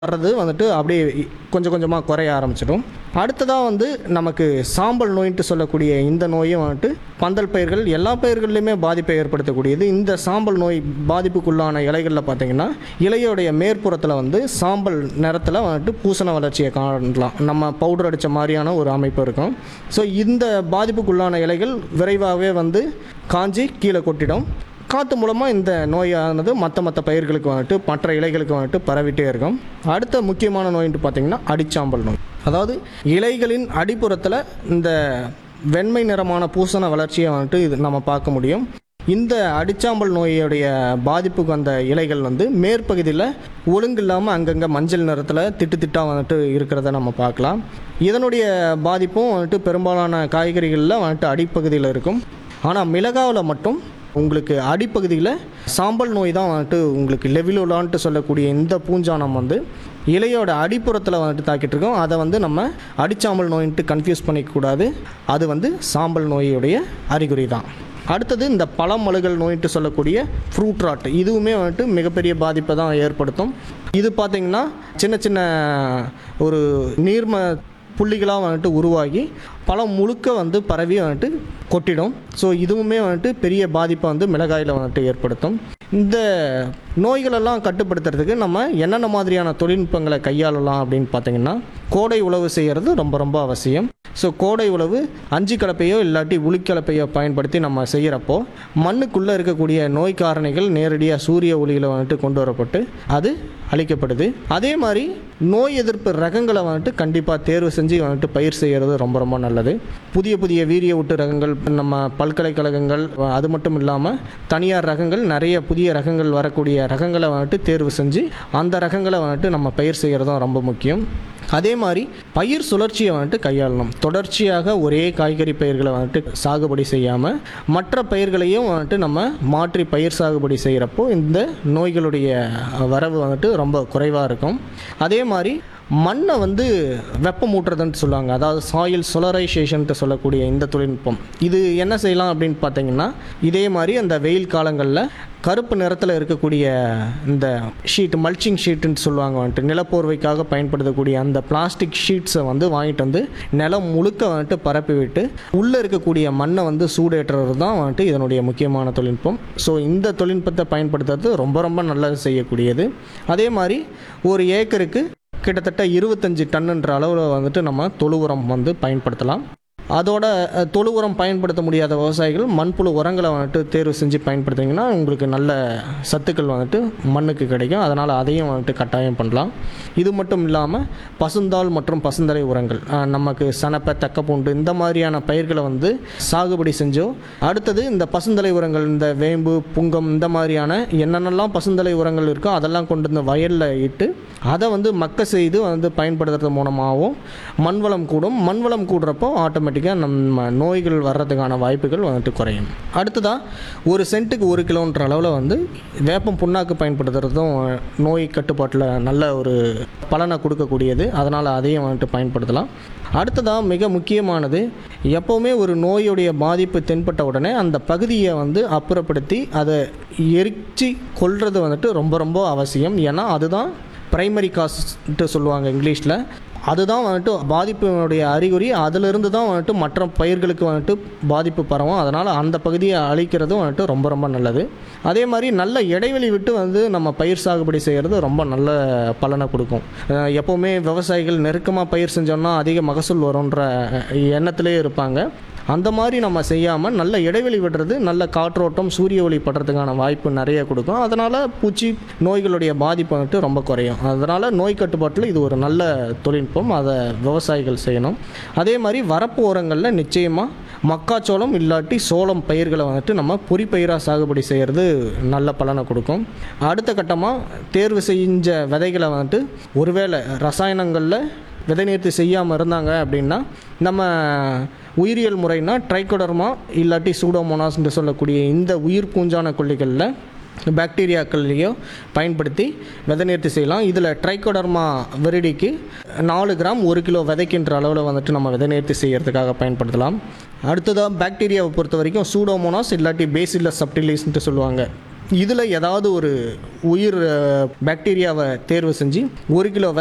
வர்றது வந்துட்டு அப்படியே கொஞ்சம் கொஞ்சமாக குறைய ஆரம்பிச்சிடும் அடுத்ததாக வந்து நமக்கு சாம்பல் நோயின்ட்டு சொல்லக்கூடிய இந்த நோயும் வந்துட்டு பந்தல் பயிர்கள் எல்லா பயிர்கள்லையுமே பாதிப்பை ஏற்படுத்தக்கூடியது இந்த சாம்பல் நோய் பாதிப்புக்குள்ளான இலைகளில் பார்த்தீங்கன்னா இலையோடைய மேற்புறத்தில் வந்து சாம்பல் நிறத்தில் வந்துட்டு பூசண வளர்ச்சியை காணலாம் நம்ம பவுடர் அடித்த மாதிரியான ஒரு அமைப்பு இருக்கும் ஸோ இந்த பாதிப்புக்குள்ளான இலைகள் விரைவாகவே வந்து காஞ்சி கீழே கொட்டிடும் காற்று மூலமாக இந்த நோயானது மற்ற மற்ற பயிர்களுக்கு வந்துட்டு மற்ற இலைகளுக்கு வந்துட்டு பரவிட்டே இருக்கும் அடுத்த முக்கியமான நோயின்ட்டு பார்த்தீங்கன்னா அடிச்சாம்பல் நோய் அதாவது இலைகளின் அடிப்புறத்தில் இந்த வெண்மை நிறமான பூசண வளர்ச்சியை வந்துட்டு இது நம்ம பார்க்க முடியும் இந்த அடிச்சாம்பல் நோயுடைய பாதிப்புக்கு வந்த இலைகள் வந்து மேற்பகுதியில் ஒழுங்கு இல்லாமல் அங்கங்கே மஞ்சள் நிறத்தில் திட்டு திட்டாக வந்துட்டு இருக்கிறத நம்ம பார்க்கலாம் இதனுடைய பாதிப்பும் வந்துட்டு பெரும்பாலான காய்கறிகளில் வந்துட்டு அடிப்பகுதியில் இருக்கும் ஆனால் மிளகாவில் மட்டும் உங்களுக்கு அடிப்பகுதியில் சாம்பல் நோய் தான் வந்துட்டு உங்களுக்கு லெவிலோலான்ட்டு சொல்லக்கூடிய இந்த பூஞ்சானம் வந்து இலையோட அடிப்புறத்தில் வந்துட்டு தாக்கிட்டு இருக்கோம் அதை வந்து நம்ம அடிச்சாம்பல் நோயின்ட்டு கன்ஃபியூஸ் பண்ணிக்கக்கூடாது அது வந்து சாம்பல் நோயுடைய அறிகுறி தான் அடுத்தது இந்த பழமழுகல் நோயின்ட்டு சொல்லக்கூடிய ஃப்ரூட் ராட் இதுவுமே வந்துட்டு மிகப்பெரிய பாதிப்பை தான் ஏற்படுத்தும் இது பார்த்திங்கன்னா சின்ன சின்ன ஒரு நீர்ம புள்ளிகளாக வந்துட்டு உருவாகி பழம் முழுக்க வந்து பரவி வந்துட்டு கொட்டிடும் ஸோ இதுவுமே வந்துட்டு பெரிய பாதிப்பை வந்து மிளகாயில் வந்துட்டு ஏற்படுத்தும் இந்த நோய்களெல்லாம் கட்டுப்படுத்துறதுக்கு நம்ம என்னென்ன மாதிரியான தொழில்நுட்பங்களை கையாளலாம் அப்படின்னு பார்த்தீங்கன்னா கோடை உழவு செய்கிறது ரொம்ப ரொம்ப அவசியம் ஸோ கோடை உழவு அஞ்சு கலப்பையோ இல்லாட்டி உளிக்கலப்பையோ பயன்படுத்தி நம்ம செய்கிறப்போ மண்ணுக்குள்ளே இருக்கக்கூடிய நோய் காரணிகள் நேரடியாக சூரிய ஒளியில் வந்துட்டு கொண்டு வரப்பட்டு அது அளிக்கப்படுது அதே மாதிரி நோய் எதிர்ப்பு ரகங்களை வந்துட்டு கண்டிப்பாக தேர்வு செஞ்சு வந்துட்டு பயிர் செய்கிறது ரொம்ப ரொம்ப நல்லது புதிய புதிய வீரிய ஊட்டு ரகங்கள் நம்ம பல்கலைக்கழகங்கள் அது மட்டும் இல்லாமல் தனியார் ரகங்கள் நிறைய புதிய ரகங்கள் வரக்கூடிய ரகங்களை வந்துட்டு தேர்வு செஞ்சு அந்த ரகங்களை வந்துட்டு நம்ம பயிர் செய்கிறதும் ரொம்ப முக்கியம் அதே மாதிரி பயிர் சுழற்சியை வந்துட்டு கையாளணும் தொடர்ச்சியாக ஒரே காய்கறி பயிர்களை வந்துட்டு சாகுபடி செய்யாமல் மற்ற பயிர்களையும் வந்துட்டு நம்ம மாற்றி பயிர் சாகுபடி செய்கிறப்போ இந்த நோய்களுடைய வரவு வந்துட்டு ரொம்ப குறைவாக இருக்கும் அதே மாதிரி மண்ணை வந்து வெப்பமூட்டுறதுன்னு சொல்லுவாங்க அதாவது சாயில் சொலரைசேஷன்ட்டு சொல்லக்கூடிய இந்த தொழில்நுட்பம் இது என்ன செய்யலாம் அப்படின்னு பார்த்தீங்கன்னா இதே மாதிரி அந்த வெயில் காலங்களில் கருப்பு நிறத்தில் இருக்கக்கூடிய இந்த ஷீட் மல்ச்சிங் ஷீட்டுன்னு சொல்லுவாங்க வந்துட்டு நிலப்போர்வைக்காக பயன்படுத்தக்கூடிய அந்த பிளாஸ்டிக் ஷீட்ஸை வந்து வாங்கிட்டு வந்து நிலம் முழுக்க வந்துட்டு பரப்பி விட்டு உள்ளே இருக்கக்கூடிய மண்ணை வந்து சூடேற்றுறது தான் வந்துட்டு இதனுடைய முக்கியமான தொழில்நுட்பம் ஸோ இந்த தொழில்நுட்பத்தை பயன்படுத்துறது ரொம்ப ரொம்ப நல்லது செய்யக்கூடியது அதே மாதிரி ஒரு ஏக்கருக்கு கிட்டத்தட்ட இருபத்தஞ்சி டன்னுன்ற அளவில் வந்துட்டு நம்ம தொழு உரம் வந்து பயன்படுத்தலாம் அதோட அஹ், தொழு உரம் பயன்படுத்த முடியாத விவசாயிகள் மண்புழு உரங்களை வந்துட்டு தேர்வு செஞ்சு பயன்படுத்திங்கன்னா உங்களுக்கு நல்ல சத்துக்கள் வந்துட்டு மண்ணுக்கு கிடைக்கும் அதனால் அதையும் வந்துட்டு கட்டாயம் பண்ணலாம் இது மட்டும் இல்லாமல் பசுந்தாள் மற்றும் பசுந்தலை உரங்கள் அஹ், நமக்கு சனப்பை தக்கப்பூண்டு இந்த மாதிரியான பயிர்களை வந்து சாகுபடி செஞ்சோ அடுத்தது இந்த பசுந்தலை உரங்கள் இந்த வேம்பு புங்கம் இந்த மாதிரியான என்னென்னலாம் பசுந்தலை உரங்கள் இருக்கோ அதெல்லாம் கொண்டு வந்து வயலில் இட்டு அதை வந்து மக்க செய்து வந்து பயன்படுத்துறது மூலமாகவும் மண்வளம் கூடும் மண்வளம் கூடுறப்போ ஆட்டோமேட்டிக்காக நம்ம நோய்கள் வர்றதுக்கான வாய்ப்புகள் வந்துட்டு குறையும் அடுத்ததாக ஒரு சென்ட்டுக்கு ஒரு கிலோன்ற அளவில் வந்து வேப்பம் புண்ணாக்கு பயன்படுத்துறதும் நோய் கட்டுப்பாட்டில் நல்ல ஒரு பலனை கொடுக்கக்கூடியது அதனால் அதையும் வந்துட்டு பயன்படுத்தலாம் அடுத்ததாக மிக முக்கியமானது எப்போவுமே ஒரு நோயுடைய பாதிப்பு தென்பட்ட உடனே அந்த பகுதியை வந்து அப்புறப்படுத்தி அதை எரிச்சு கொல்றது வந்துட்டு ரொம்ப ரொம்ப அவசியம் ஏன்னா அதுதான் பிரைமரி காஸ்ட்டு சொல்லுவாங்க இங்கிலீஷில் அதுதான் வந்துட்டு பாதிப்பினுடைய அறிகுறி அதிலிருந்து தான் வந்துட்டு மற்ற பயிர்களுக்கு வந்துட்டு பாதிப்பு பரவும் அதனால் அந்த பகுதியை அழிக்கிறதும் வந்துட்டு ரொம்ப ரொம்ப நல்லது அதே மாதிரி நல்ல இடைவெளி விட்டு வந்து நம்ம பயிர் சாகுபடி செய்கிறது ரொம்ப நல்ல பலனை கொடுக்கும் அஹ் எப்போவுமே விவசாயிகள் நெருக்கமாக பயிர் செஞ்சோம்னா அதிக மகசூல் வரும்ன்ற எண்ணத்திலே இருப்பாங்க அந்த மாதிரி நம்ம செய்யாமல் நல்ல இடைவெளி விடுறது நல்ல காற்றோட்டம் சூரிய ஒளி படுறதுக்கான வாய்ப்பு நிறைய கொடுக்கும் அதனால் பூச்சி நோய்களுடைய பாதிப்பு வந்துட்டு ரொம்ப குறையும் அதனால் நோய் கட்டுப்பாட்டில் இது ஒரு நல்ல தொழில்நுட்பம் அதை விவசாயிகள் செய்யணும் அதே மாதிரி வரப்பு ஓரங்களில் நிச்சயமாக மக்காச்சோளம் இல்லாட்டி சோளம் பயிர்களை வந்துட்டு நம்ம பொறிப்பயிராக சாகுபடி செய்கிறது நல்ல பலனை கொடுக்கும் அடுத்த கட்டமாக தேர்வு செஞ்ச விதைகளை வந்துட்டு ஒருவேளை ரசாயனங்களில் விதை நேர்த்தி செய்யாமல் இருந்தாங்க அப்படின்னா நம்ம உயிரியல் முறைனா ட்ரைகோடர்மா இல்லாட்டி சூடோமோனாஸ்ன்னு சொல்லக்கூடிய இந்த உயிர் பூஞ்சான கொல்லிகளில் பாக்டீரியாக்கள்லையோ பயன்படுத்தி விதை நேர்த்தி செய்யலாம் இதில் ட்ரைகோடர்மா வெரிடிக்கு நாலு கிராம் ஒரு கிலோ விதைக்கின்ற அளவில் வந்துட்டு நம்ம விதை நேர்த்தி செய்யறதுக்காக பயன்படுத்தலாம் அடுத்ததாக பாக்டீரியாவை பொறுத்த வரைக்கும் சூடோமோனாஸ் இல்லாட்டி பேசில்லஸ் சப்டிலிஸ்ன்ட்டு சொல்லுவாங்க இதில் ஏதாவது ஒரு உயிர் அஹ், பாக்டீரியாவை தேர்வு செஞ்சு ஒரு கிலோ